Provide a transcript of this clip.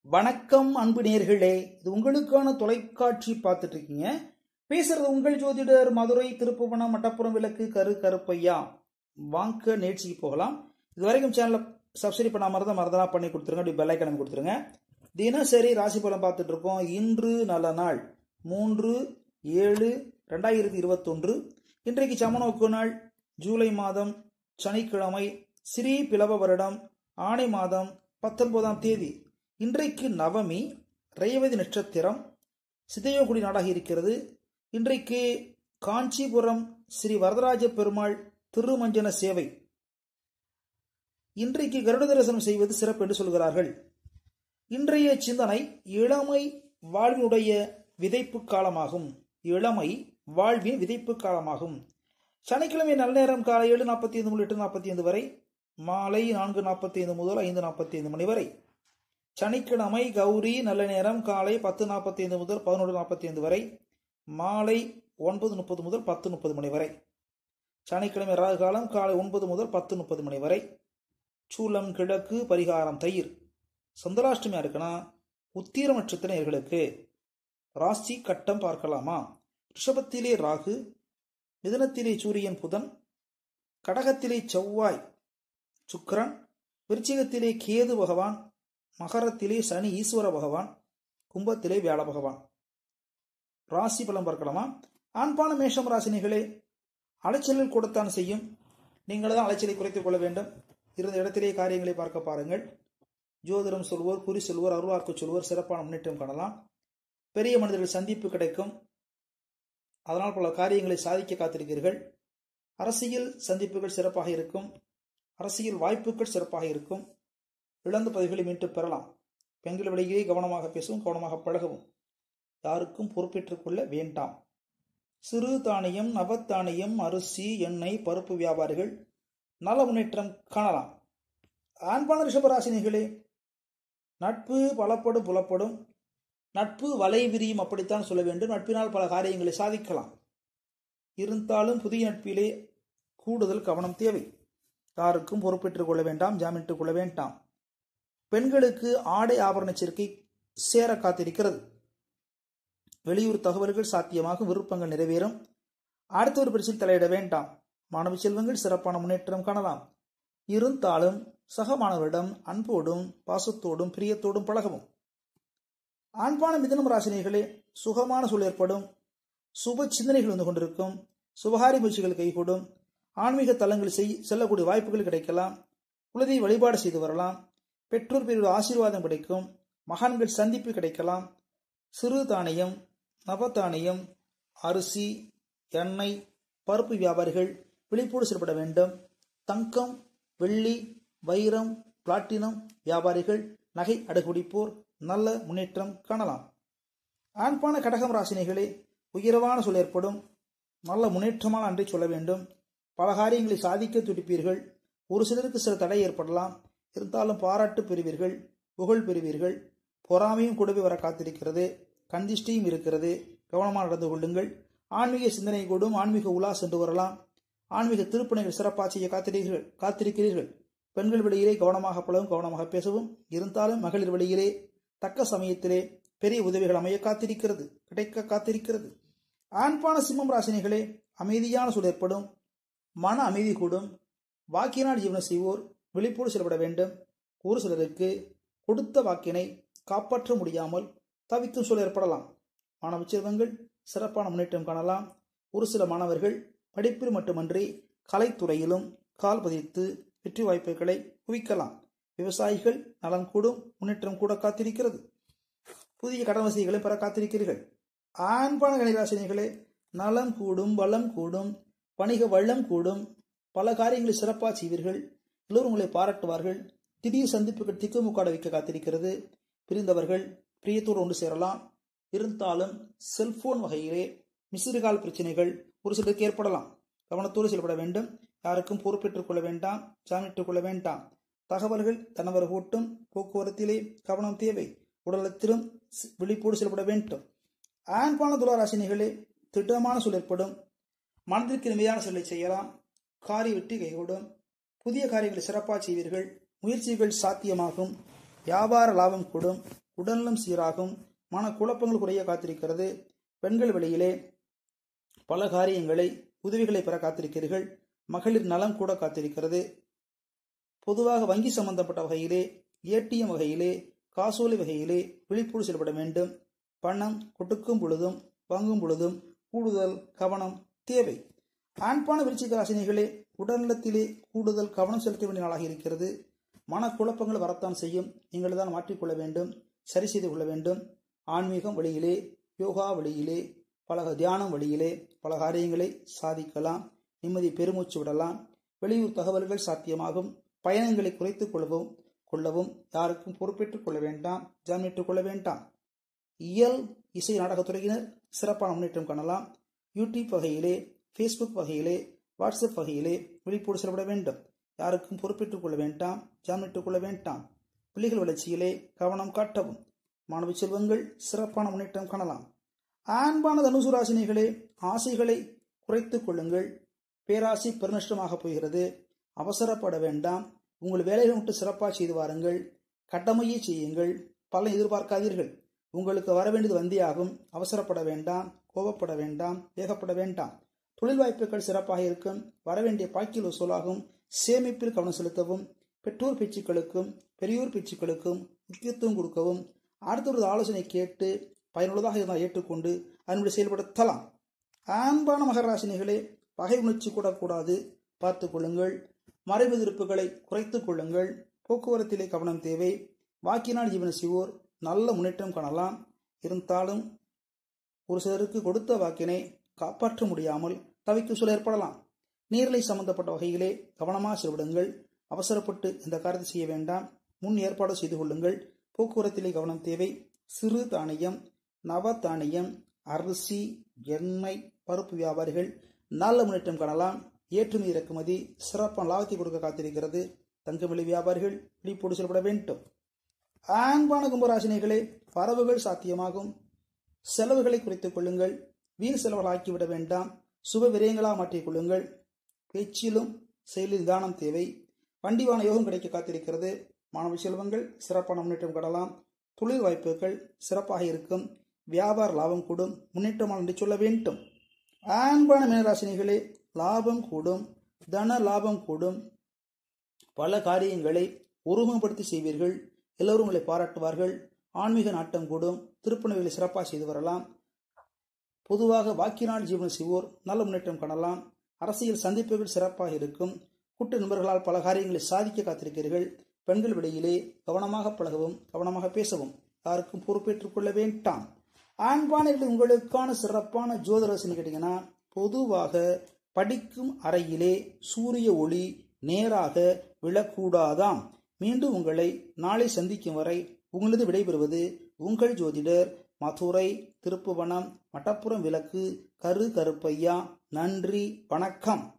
வணக்கம் அன்பு நேர்களே இது உங்களுக்கான தொலைக்காட்சி பார்த்துட்டு இருக்கீங்க பேசுறது உங்கள் ஜோதிடர் மதுரை திருப்புவனம் மட்டப்புறம் விளக்கு கரு கருப்பையா வாங்க நேர்ச்சிக்கு போகலாம் இது வரைக்கும் சேனலை சப்ஸ்கிரைப் பண்ணாம இருந்தா மறந்தனா பண்ணி கொடுத்துருங்க அப்படி பெல் ஐக்கன் கொடுத்துருங்க தினசரி ராசி பலன் பார்த்துட்டு இருக்கோம் இன்று நல்ல நாள் மூன்று ஏழு ரெண்டாயிரத்தி இருபத்தொன்று இன்றைக்கு சமநோக்கு நாள் ஜூலை மாதம் சனிக்கிழமை ஸ்ரீ பிளவ வருடம் ஆணை மாதம் பத்தொன்பதாம் தேதி இன்றைக்கு நவமி ரேவதி நட்சத்திரம் சிதையோகுடி நாடாக இருக்கிறது இன்றைக்கு காஞ்சிபுரம் ஸ்ரீ வரதராஜ பெருமாள் திருமஞ்சன சேவை இன்றைக்கு கருட தரிசனம் செய்வது சிறப்பு என்று சொல்கிறார்கள் இன்றைய சிந்தனை இளமை வாழ்வினுடைய விதைப்பு காலமாகும் இளமை வாழ்வின் விதைப்பு காலமாகும் சனிக்கிழமை நல்ல நேரம் காலை ஏழு நாற்பத்தி ஐந்து முதல் எட்டு நாற்பத்தி ஐந்து வரை மாலை நான்கு நாற்பத்தி ஐந்து முதல் ஐந்து நாற்பத்தி ஐந்து மணி வரை சனிக்கிழமை கௌரி நல்ல நேரம் காலை பத்து நாற்பத்தி ஐந்து முதல் பதினொன்று நாற்பத்தி ஐந்து வரை மாலை ஒன்பது முப்பது முதல் பத்து முப்பது மணி வரை சனிக்கிழமை ராகு காலம் காலை ஒன்பது முதல் பத்து முப்பது மணி வரை சூலம் கிழக்கு பரிகாரம் தயிர் சந்திராஷ்டமியா இருக்குன்னா உத்தீர நட்சத்திர நேர்களுக்கு ராசி கட்டம் பார்க்கலாமா ரிஷபத்திலே ராகு மிதனத்திலே சூரியன் புதன் கடகத்திலே செவ்வாய் சுக்கிரன் விருச்சிகத்திலே கேது பகவான் மகரத்திலே சனி ஈஸ்வர பகவான் கும்பத்திலே வியாழ பகவான் ராசி பலம் பார்க்கலாமா ஆண்பான மேஷம் ராசினிகளே அலைச்சலில் கூடத்தான் செய்யும் நீங்கள் தான் அலைச்சலை குறைத்துக் கொள்ள வேண்டும் இருந்த இடத்திலே காரியங்களை பார்க்க பாருங்கள் ஜோதிடம் சொல்வோர் குறி சொல்வோர் அருள்வாக்கு சொல்வோர் சிறப்பான முன்னேற்றம் காணலாம் பெரிய மனிதர்கள் சந்திப்பு கிடைக்கும் அதனால் பல காரியங்களை சாதிக்க காத்திருக்கிறீர்கள் அரசியல் சந்திப்புகள் சிறப்பாக இருக்கும் அரசியல் வாய்ப்புகள் சிறப்பாக இருக்கும் இழந்த பதவிகளை மீண்டும் பெறலாம் பெண்கள் விலையிலே கவனமாக பேசவும் கவனமாக பழகவும் யாருக்கும் பொறுப்பேற்றுக் கொள்ள வேண்டாம் சிறு தானியம் நவத்தானியம் அரிசி எண்ணெய் பருப்பு வியாபாரிகள் நல முன்னேற்றம் காணலாம் ஆண்பான ரிஷபராசினிகளே நட்பு பலப்படும் புலப்படும் நட்பு வலை விரியும் அப்படித்தான் சொல்ல வேண்டும் நட்பினால் பல காரியங்களை சாதிக்கலாம் இருந்தாலும் புதிய நட்பிலே கூடுதல் கவனம் தேவை யாருக்கும் பொறுப்பேற்றுக் கொள்ள வேண்டாம் ஜாமீனிட்டுக் கொள்ள வேண்டாம் பெண்களுக்கு ஆடை ஆபரண சேர்க்கை சேர காத்திருக்கிறது வெளியூர் தகவல்கள் சாத்தியமாகும் விருப்பங்கள் நிறைவேறும் அடுத்த ஒரு பரிசில் தலையிட வேண்டாம் மாணவ செல்வங்கள் சிறப்பான முன்னேற்றம் காணலாம் இருந்தாலும் சக மாணவரிடம் அன்போடும் பாசத்தோடும் பிரியத்தோடும் பழகவும் ஆண்பான மிதனம் ராசினிகளே சுகமான சூழல் ஏற்படும் சுப சிந்தனைகள் வந்து கொண்டிருக்கும் சுபகாரி முயற்சிகள் கைகூடும் ஆன்மீக தலங்கள் செய் செல்லக்கூடிய வாய்ப்புகள் கிடைக்கலாம் குலதெய்வ வழிபாடு செய்து வரலாம் பெற்றோர் பேருடைய ஆசீர்வாதம் கிடைக்கும் மகான்கள் சந்திப்பு கிடைக்கலாம் சிறு தானியம் நவதானியம் அரிசி எண்ணெய் பருப்பு வியாபாரிகள் விழிப்போடு செயல்பட வேண்டும் தங்கம் வெள்ளி வைரம் பிளாட்டினம் வியாபாரிகள் நகை அடகுடிப்போர் நல்ல முன்னேற்றம் காணலாம் ஆண்பான கடகம் ராசினிகளே உயர்வான சொல் ஏற்படும் நல்ல முன்னேற்றமான அன்றை சொல்ல வேண்டும் பல காரியங்களை சாதிக்க துடிப்பீர்கள் ஒரு சிலருக்கு சில தடை ஏற்படலாம் இருந்தாலும் பாராட்டு பெறுவீர்கள் புகழ் பெறுவீர்கள் பொறாமையும் கூடவே வர காத்திருக்கிறது கந்திஷ்டியும் இருக்கிறது கவனமாக நடந்து கொள்ளுங்கள் ஆன்மீக சிந்தனை கூடும் ஆன்மீக உலா சென்று வரலாம் ஆன்மீக திருப்பணிகள் சிறப்பாக செய்ய காத்திருக்கிறீர்கள் காத்திருக்கிறீர்கள் பெண்கள் வெளியிலே கவனமாக பழவும் கவனமாக பேசவும் இருந்தாலும் மகளிர் வெளியிலே தக்க சமயத்திலே பெரிய உதவிகள் அமைய காத்திருக்கிறது கிடைக்க காத்திருக்கிறது ஆண்பான சிம்மம் ராசினிகளே அமைதியான சூழல் ஏற்படும் மன அமைதி கூடும் வாக்கினால் ஜீவனம் செய்வோர் விழிப்போடு செயல்பட வேண்டும் ஒரு சிலருக்கு கொடுத்த வாக்கினை காப்பாற்ற முடியாமல் தவிக்கும் சூழல் ஏற்படலாம் மாணவ செல்வங்கள் சிறப்பான முன்னேற்றம் காணலாம் ஒரு சில மாணவர்கள் படிப்பில் மட்டுமன்றி கலைத்துறையிலும் கால் பதித்து வெற்றி வாய்ப்புகளை குவிக்கலாம் விவசாயிகள் நலன் கூடும் முன்னேற்றம் கூட காத்திருக்கிறது புதிய கடன் வசதிகளை பெற காத்திருக்கிறீர்கள் ஆண்பான கணிராசினிகளே நலம் கூடும் வளம் கூடும் வணிக வள்ளம் கூடும் பல காரியங்களை சிறப்பாக செய்வீர்கள் எல்லோரும் உங்களை பாராட்டுவார்கள் திடீர் சந்திப்புகள் திக்குமுக்காட வைக்க காத்திருக்கிறது பிரிந்தவர்கள் பிரியத்தோடு ஒன்று சேரலாம் இருந்தாலும் செல்போன் வகையிலே மிசிறுகால் பிரச்சனைகள் ஒரு சிலருக்கு ஏற்படலாம் கவனத்தோடு செயல்பட வேண்டும் யாருக்கும் பொறுப்பேற்றுக் கொள்ள வேண்டாம் ஜாமீனிட்டுக் கொள்ள வேண்டாம் தகவல்கள் தனவர் கூட்டும் போக்குவரத்திலே கவனம் தேவை உடலத்திலும் விழிப்போடு செயல்பட வேண்டும் ஆண்பான துளாராசினிகளே திட்டமான சூழல் ஏற்படும் மனதிற்கு நிமையான சொல்லை செய்யலாம் காரி வெட்டி கைகூடும் புதிய காரியங்களை சிறப்பாக செய்வீர்கள் முயற்சிகள் சாத்தியமாகும் வியாபார லாபம் கூடும் உடல்நலம் சீராகும் மன குழப்பங்கள் குறைய காத்திருக்கிறது பெண்கள் வெளியிலே பல காரியங்களை உதவிகளை பெற காத்திருக்கிறீர்கள் மகளிர் நலம் கூட காத்திருக்கிறது பொதுவாக வங்கி சம்பந்தப்பட்ட வகையிலே ஏடிஎம் வகையிலே காசோலை வகையிலே விழிப்புணர்வு செயல்பட வேண்டும் பணம் கொடுக்கும் பொழுதும் வாங்கும் பொழுதும் கூடுதல் கவனம் தேவை ஆண்பான விருச்சிக ராசினிகளே உடல்நலத்திலே கூடுதல் கவனம் செலுத்த வேண்டிய நாளாக இருக்கிறது மனக்குழப்பங்கள் வரத்தான் செய்யும் நீங்கள் தான் மாற்றிக்கொள்ள வேண்டும் சரி செய்து கொள்ள வேண்டும் ஆன்மீகம் வழியிலே யோகா வழியிலே பல தியானம் வழியிலே பல காரியங்களை சாதிக்கலாம் நிம்மதி பெருமூச்சு விடலாம் வெளியூர் தகவல்கள் சாத்தியமாகும் பயணங்களை குறைத்துக் கொள்ளவும் கொள்ளவும் யாருக்கும் பொறுப்பேற்றுக் கொள்ள வேண்டாம் ஜாமீனிட்டுக் கொள்ள வேண்டாம் இயல் இசை நாடகத்துறையினர் சிறப்பான முன்னேற்றம் காணலாம் யூடியூப் வகையிலே ஃபேஸ்புக் வகையிலே வாட்ஸ்அப் வகையிலே விழிப்போடு செயல்பட வேண்டும் யாருக்கும் பொறுப்பேற்றுக் கொள்ள வேண்டாம் ஜாமீனிட்டுக் கொள்ள வேண்டாம் பிள்ளைகள் வளர்ச்சியிலே கவனம் காட்டவும் மாணவ செல்வங்கள் சிறப்பான முன்னேற்றம் காணலாம் ஆண்பான தனுசு ராசினிகளே ஆசைகளை குறைத்துக் கொள்ளுங்கள் பேராசை பெருநஷ்டமாக போகிறது அவசரப்பட வேண்டாம் உங்கள் வேலைகளை விட்டு சிறப்பாக செய்து வாருங்கள் கடமையை செய்யுங்கள் பலன் எதிர்பார்க்காதீர்கள் உங்களுக்கு வர வேண்டியது வந்தியாகும் அவசரப்பட வேண்டாம் கோபப்பட வேண்டாம் வேகப்பட வேண்டாம் தொழில் வாய்ப்புகள் சிறப்பாக இருக்கும் வரவேண்டிய பாக்கில் வசூலாகும் சேமிப்பில் கவனம் செலுத்தவும் பெற்றோர் பேச்சுக்களுக்கும் பெரியோர் பேச்சுக்களுக்கும் முக்கியத்துவம் கொடுக்கவும் அடுத்தவரது ஆலோசனை கேட்டு பயனுள்ளதாக இருந்தால் ஏற்றுக்கொண்டு அதனுடைய செயல்படுத்தலாம் ஆண்பான மகராசினிகளே பகை உணர்ச்சி கூடக்கூடாது பார்த்து கொள்ளுங்கள் மறைவு எதிர்ப்புகளை குறைத்துக் கொள்ளுங்கள் போக்குவரத்திலே கவனம் தேவை வாக்கினால் ஜீவன செய்வோர் நல்ல முன்னேற்றம் காணலாம் இருந்தாலும் ஒரு சிலருக்கு கொடுத்த வாக்கினை காப்பாற்ற முடியாமல் தவிக்கும் சூழல் ஏற்படலாம் நீர்நிலை சம்பந்தப்பட்ட வகையிலே கவனமாக செல்விடுங்கள் அவசரப்பட்டு இந்த காரியத்தை செய்ய வேண்டாம் முன் ஏற்பாடு செய்து கொள்ளுங்கள் போக்குவரத்திலே கவனம் தேவை சிறு தானியம் நவ தானியம் அரிசி எண்ணெய் பருப்பு வியாபாரிகள் நல்ல முன்னேற்றம் காணலாம் ஏற்றுமதி இறக்குமதி சிறப்பான லாபத்தை கொடுக்க காத்திருக்கிறது தங்கமொழி வியாபாரிகள் விழிப்போடு செயல்பட வேண்டும் ஆண்பான கும்பராசினிகளே வரவுகள் சாத்தியமாகும் செலவுகளை குறைத்துக் கொள்ளுங்கள் வீண் செலவுகள் ஆக்கிவிட வேண்டாம் சுப விரயங்களாக மாற்றிக் கொள்ளுங்கள் பேச்சிலும் செயலில் நிதானம் தேவை வண்டிவான யோகம் கிடைக்க காத்திருக்கிறது மாணவ செல்வங்கள் சிறப்பான முன்னேற்றம் காணலாம் தொழில் வாய்ப்புகள் சிறப்பாக இருக்கும் வியாபார லாபம் கூடும் முன்னேற்றமான என்று சொல்ல வேண்டும் ஆண்பான மீனராசினிகளே லாபம் கூடும் தன லாபம் கூடும் பல காரியங்களை ஒருமுகப்படுத்தி செய்வீர்கள் எல்லோரும் உங்களை பாராட்டுவார்கள் ஆன்மீக நாட்டம் கூடும் திருப்பணிகளை சிறப்பாக செய்து வரலாம் பொதுவாக வாக்கினால் ஜீவனம் செய்வோர் நல்ல முன்னேற்றம் காணலாம் அரசியல் சந்திப்புகள் சிறப்பாக இருக்கும் கூட்டு நண்பர்களால் பல காரியங்களை சாதிக்க காத்திருக்கிறீர்கள் பெண்கள் வெளியிலே கவனமாக பழகவும் கவனமாக பேசவும் யாருக்கும் பொறுப்பேற்றுக் கொள்ள வேண்டாம் ஆண்பானைகள் உங்களுக்கான சிறப்பான ஜோதிரசன் கேட்டீங்கன்னா பொதுவாக படிக்கும் அறையிலே சூரிய ஒளி நேராக விழக்கூடாதாம் மீண்டும் உங்களை நாளை சந்திக்கும் வரை உங்களது விடைபெறுவது உங்கள் ஜோதிடர் மதுரை திருப்புவனம் மட்டப்புறம் விளக்கு கரு கருப்பையா நன்றி வணக்கம்